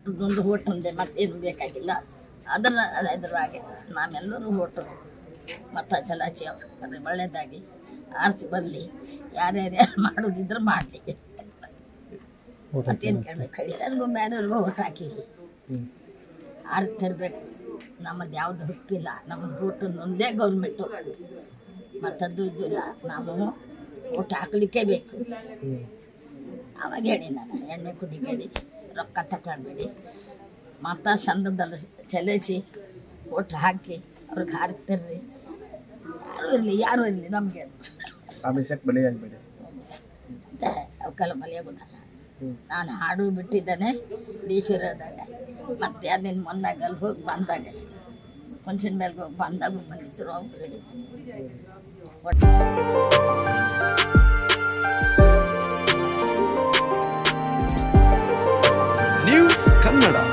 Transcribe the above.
ಮಟ್ಟದೊಂದು vote ಮುಂದೆ ಮತ್ತೇನು ಬೇಕಾಗಿಲ್ಲ ಅದರ ಅದ್ರ ಹಾಗೆ ನಾವೆಲ್ಲರೂ ಓಟು ಮತ ಚಲಾಚಿ ಅದು ಒಳ್ಳೆಯದಾಗಿ ಆರಿಸಿ ಬರಲಿ ಯಾರ್ಯಾರು ಯಾರು ಮಾಡೋದಿದ್ರೆ ಮಾಡಲಿ ಮತ್ತೇನು ಕೇಳಬೇಕು ಹೇಳಿ ನನಗೂ ಬೇರೆಯವ್ರಿಗೂ ಓಟ್ ಹಾಕಿ ಆರಿಸಿ ತರಬೇಕು ನಮ್ಮದು ಯಾವುದು ಹುಕ್ಕಿಲ್ಲ ನಮ್ಮದು ಓಟು ಒಂದೇ ಗೌರ್ಮೆಂಟು ಮತ್ತದ್ದು ಇದಿಲ್ಲ ನಾವು ಓಟ್ ಹಾಕ್ಲಿಕ್ಕೆ ಬೇಕು ಅವಾಗ ಹೇಳಿ ನಾನು ಎಣ್ಣೆ ಕುಡಿಬೇಡಿ ರೊಕ್ಕ ತಗೊಳ್ಬೇಡಿ ಮತ ಚಂದದಲ್ಲಿ ಚಲಿಸಿ ಓಟ್ ಹಾಕಿ ಅವ್ರಿಗೆ ಹಾಕ್ತಿರ್ರಿ ಯಾರು ಇರಲಿ ಯಾರು ಇರಲಿ ನಮಗೆ ಆಮಿಷಕ್ಕೆ ಬಲಿ ಆಗ್ಬೇಡಿ ಅವಕ್ಕೆಲ್ಲ ಮಲಿಯಾಗುತ್ತಲ್ಲ ನಾನು ಹಾಡು ಬಿಟ್ಟಿದ್ದಾನೆ ಬೀಚಿರೋದಾಗ ಮತ್ತೆ ಅದೇನು ಮೊನ್ನಾಗ ಅಲ್ಲಿ ಹೋಗಿ ಬಂದಾಗ ಮುಂಚಿನ ಮೇಲೆ ಹೋಗಿ ಬಂದಾಗ ಬಂದಿದ್ರು ಅವ್ರು ಹೇಳಿ ಒಟ್ಟು ನ್ಯೂಸ್ ಕನ್ನಡ